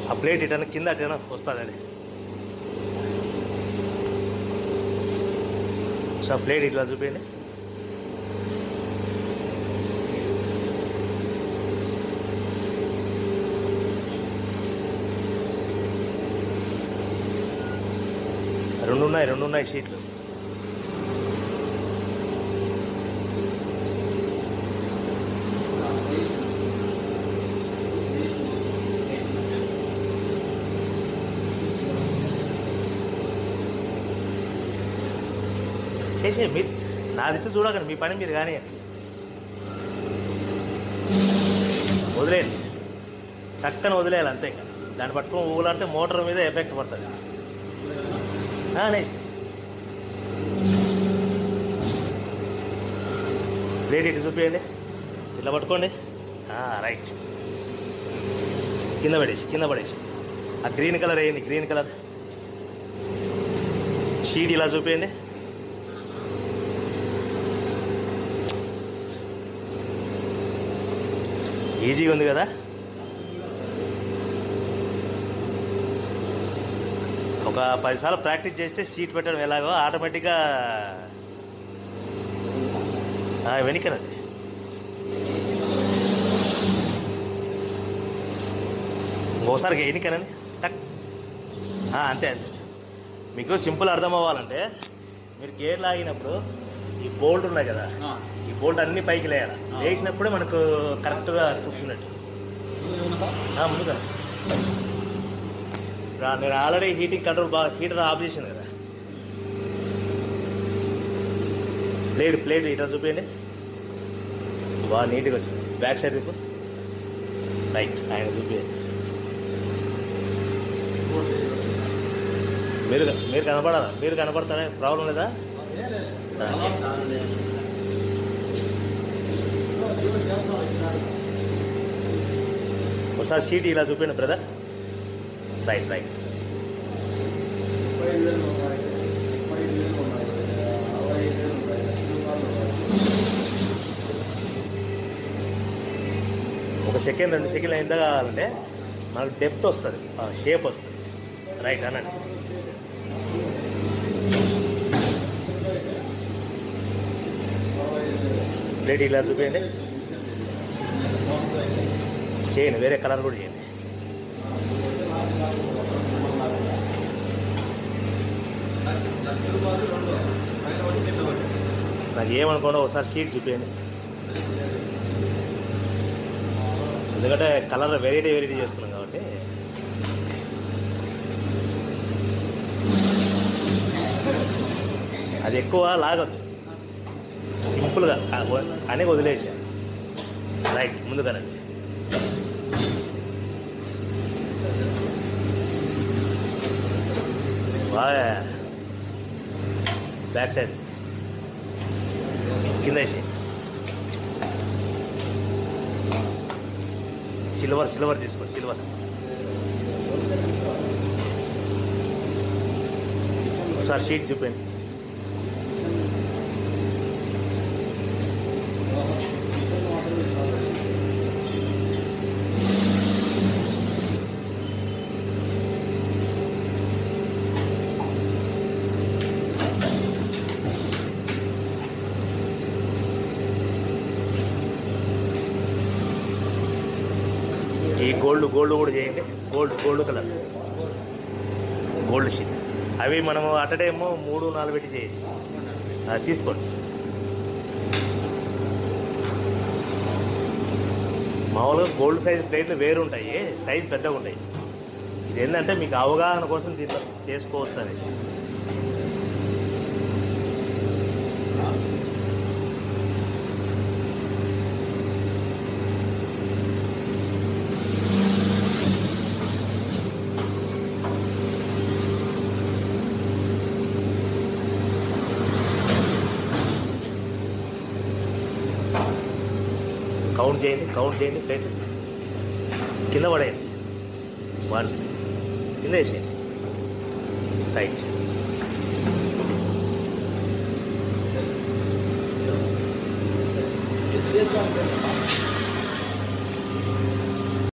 ఆ ప్లేట్ ఇటన్నా కింద అటైనా వస్తుందండి సార్ ప్లేట్ ఇట్లా చూపించండి రెండు ఉన్నాయి రెండు ఉన్నాయి షీట్లు చేసే మీరు నాది ఇటు చూడకండి మీ పని మీరు కానీ వదిలేయండి టక్కన వదిలేయాలి అంతే ఇంకా దాన్ని పట్టుకొని ఊగులాడితే మోటార్ మీద ఎఫెక్ట్ పడుతుంది ఆ, అనేసి ప్లేట్ ఇటు చూపించండి ఇట్లా పట్టుకోండి ఆ, రైట్ కింద పడేసి కింద పడేసి ఆ గ్రీన్ కలర్ వేయండి గ్రీన్ కలర్ షీట్ ఇలా చూపించండి ఈజీగా ఉంది కదా ఒక పదిసార్లు ప్రాక్టీస్ చేస్తే సీట్ పెట్టడం ఎలాగో ఆటోమేటిక్గా వెనుకనది ఇంకోసారి ఎన్నికనండి టక్ ఆ, అంతే అంతే మీకు సింపుల్ అర్థం అవ్వాలంటే మీరు గేర్ లాగినప్పుడు ఈ బోల్ట్ ఉన్నాయి కదా ఈ బోల్ట్ అన్ని పైకి లేయాలి ఆ. లేచినప్పుడే మనకు కరెక్ట్గా కూర్చున్నట్టు ఆ, ముందుగా రా- నేను ఆల్రెడీ హీటింగ్ కంట్రోల్ బాగా హీటర్ ఆఫ్ చేసాను కదా ప్లేట్ ప్లేట్ హీటర్ చూపించండి బాగా నీట్గా వచ్చింది బ్యాక్ సైడ్ ఇప్పుడు రైట్ ఆయన చూపించండి మీరు మీరు కనపడాలా మీరు కనపడతారా ప్రాబ్లం లేదా ఒకసారి సీట్ ఇలా చూపించండి బ్రదర్ రైట్ రైట్ ఒక సెకండ్ రెండు సెకండ్లు ఎంత కావాలంటే మనకు డెప్త్ వస్తుంది షేప్ వస్తుంది రైట్ అనండి ప్లేట్ ఇలా చూపించండి చేయండి వేరే కలర్ కూడా చేయండి నాకు ఏమనుకోండి ఒకసారి షీట్ చూపించండి ఎందుకంటే కలర్ వెరైటీ వెరైటీ చేస్తున్నాం కాబట్టి అది ఎక్కువ లాగొద్దు సింపుల్గా అని వదిలేసా రైట్ ముందుగానండి బాగా బ్యాక్ సైడ్ కింద వేసి సిల్వర్ సిల్వర్ తీసుకోండి సిల్వర్ ఒకసారి షీట్ చూపండి ఈ గోల్డ్ గోల్డ్ కూడా చేయండి gold gold colour gold sheet అవి మనము అట్ టైమ్ మూడు నాలుగు పెట్టి చేయొచ్చు అది తీసుకోండి మామూలుగా గోల్డ్ సైజ్ ప్లేట్లు వేరు ఉంటాయి సైజ్ పెద్దగా ఉంటాయి ఇది ఏంటంటే మీకు అవగాహన కోసం దీంట్లో చేసుకోవచ్చు అనేసి కౌంట్ చేయండి కౌంట్ చేయండి ప్లేట్ కింద పడేయండి వన్ కింద వేసేయండి రైట్ చేస్తాను